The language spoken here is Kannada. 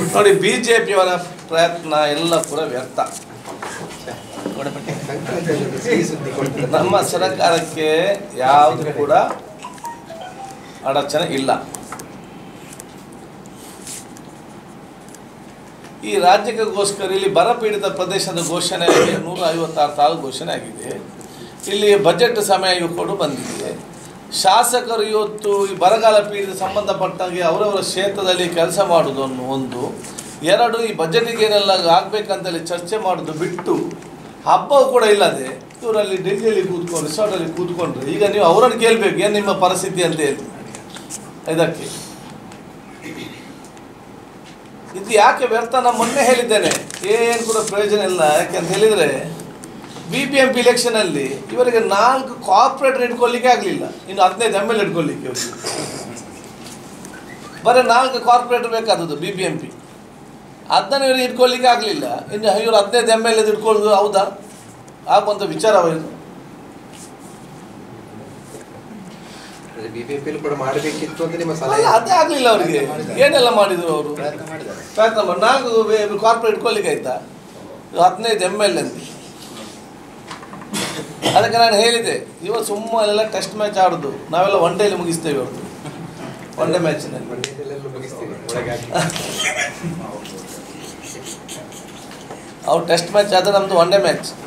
ನೋಡಿ ಬಿ ಜೆ ಪಿಯವರ ಪ್ರಯತ್ನ ಎಲ್ಲ ಕೂಡ ವ್ಯರ್ಥ ಸಂಕ್ರಾಂತಿಯಲ್ಲಿ ಸಿಹಿ ಸುದ್ದಿ ಕೊಡ್ತಾರೆ ನಮ್ಮ ಸರ್ಕಾರಕ್ಕೆ ಯಾವುದು ಕೂಡ ಅಡಚಣೆ ಇಲ್ಲ ಈ ರಾಜ್ಯಕ್ಕೋಸ್ಕರ ಇಲ್ಲಿ ಬರಪೀಡಿತ ಪ್ರದೇಶದ ಘೋಷಣೆ ಆಗಿ ನೂರ ಐವತ್ತಾರು ತಾಲೂಕು ಘೋಷಣೆ ಆಗಿದೆ ಇಲ್ಲಿ ಬಜೆಟ್ ಸಮಯ ಕೂಡ ಬಂದಿದೆ ಶಾಸಕರು ಇವತ್ತು ಈ ಬರಗಾಲ ಪೀಡಿತ ಸಂಬಂಧಪಟ್ಟಾಗೆ ಅವರವರ ಕ್ಷೇತ್ರದಲ್ಲಿ ಕೆಲಸ ಮಾಡೋದು ಅನ್ನೋ ಒಂದು ಎರಡು ಈ ಬಜೆಟಿಗೆ ಏನೆಲ್ಲ ಆಗಬೇಕಂತೇಳಿ ಚರ್ಚೆ ಮಾಡೋದು ಬಿಟ್ಟು ಹಬ್ಬವು ಕೂಡ ಇಲ್ಲದೆ ಇವರಲ್ಲಿ ಡೆಲ್ಲಿಯಲ್ಲಿ ಕೂತ್ಕೊಂಡು ರಿಸಾರ್ಟಲ್ಲಿ ಕೂತ್ಕೊಂಡ್ರೆ ಈಗ ನೀವು ಅವರನ್ನು ಕೇಳಬೇಕು ಏನು ನಿಮ್ಮ ಪರಿಸ್ಥಿತಿ ಅಂತ ಹೇಳಿ ಇದಕ್ಕೆ ಇದು ಯಾಕೆ ವ್ಯರ್ಥ ನಾನು ಮೊನ್ನೆ ಹೇಳಿದ್ದೇನೆ ಏನು ಕೂಡ ಪ್ರಯೋಜನ ಇಲ್ಲ ಯಾಕೆಂತ ಹೇಳಿದರೆ ಬಿ ಬಿ ಎಂ ಪಿ ಇಲೆಕ್ಷನಲ್ಲಿ ಇವರಿಗೆ ನಾಲ್ಕು ಕಾರ್ಪೊರೇಟರ್ ಇಟ್ಕೊಳ್ಳಿಕ್ಕೆ ಆಗಲಿಲ್ಲ ಇನ್ನು ಹದಿನೈದು ಎಮ್ ಎಲ್ ಇಟ್ಕೊಳ್ಳಿಕ್ಕೆ ಇವ್ರಿಗೆ. ಬರೀ ನಾಲ್ಕು ಕಾರ್ಪೊರೇಟರ್ ಬೇಕಾದದ್ದು ಬಿ ಬಿ ಎಂ ಪಿ ಅದನ್ನು ಇವ್ರಿಗೆ ಇಟ್ಕೊಳ್ಳಿಕ್ಕೆ ಆಗಲಿಲ್ಲ ಇನ್ನು ಇವರು ಹದಿನೈದು ಎಮ್ ಎಲ್ ಇಟ್ಕೊಳ್ಳೋದು ಹೌದಾ ಆಗುವಂಥ ವಿಚಾರವ ಇದು ಬಿಬಿಎಂಪಿ ಕೂಡ ಮಾಡಬೇಕಿತ್ತು ಅಂತ ನಿಮ್ಮ ಅಲ್ಲ ಸಲಹೆ ಅದೇ ಆಗಲಿಲ್ಲ ಅವರಿಗೆ ಏನೆಲ್ಲ ಮಾಡಿದರು ಅವರು ಪ್ರಯತ್ನ ಮಾಡಿದ್ದಾರೆ ಪ್ರಯತ್ನ ಮಾಡಿ ನಾಲ್ಕು ಕಾರ್ಪೊರೇಟ್ ಇಟ್ಕೊಳ್ಳಿಕ್ಕೆ ಆಯ್ತಾ ಇದು ಹದಿನೈದು ಎಮ್ ಎಲ್ ಅಂತ ಅದಕ್ಕೆ ನಾನು ಹೇಳಿದೆ ಇವತ್ತು ಸುಮ್ಮನೆಲ್ಲ ಟೆಸ್ಟ್ ಮ್ಯಾಚ್ ಆಡೋದು ನಾವೆಲ್ಲ ಒನ್ ಡೇಲಿ ಮುಗಿಸ್ತೇವೆ ಇವತ್ತು ಒನ್ ಡೇ ಮ್ಯಾಚಿನಲ್ಲಿ ಮಂಡ್ಯದಲ್ಲೆಲ್ಲ ಮುಗಿಸ್ತೀವಿ ಒಳಗೆ ಹಾಕಿ ಅವ್ರು ಟೆಸ್ಟ್ ಮ್ಯಾಚ್ ಆದರೆ ನಮ್ಮದು ಒನ್ ಡೇ ಮ್ಯಾಚ್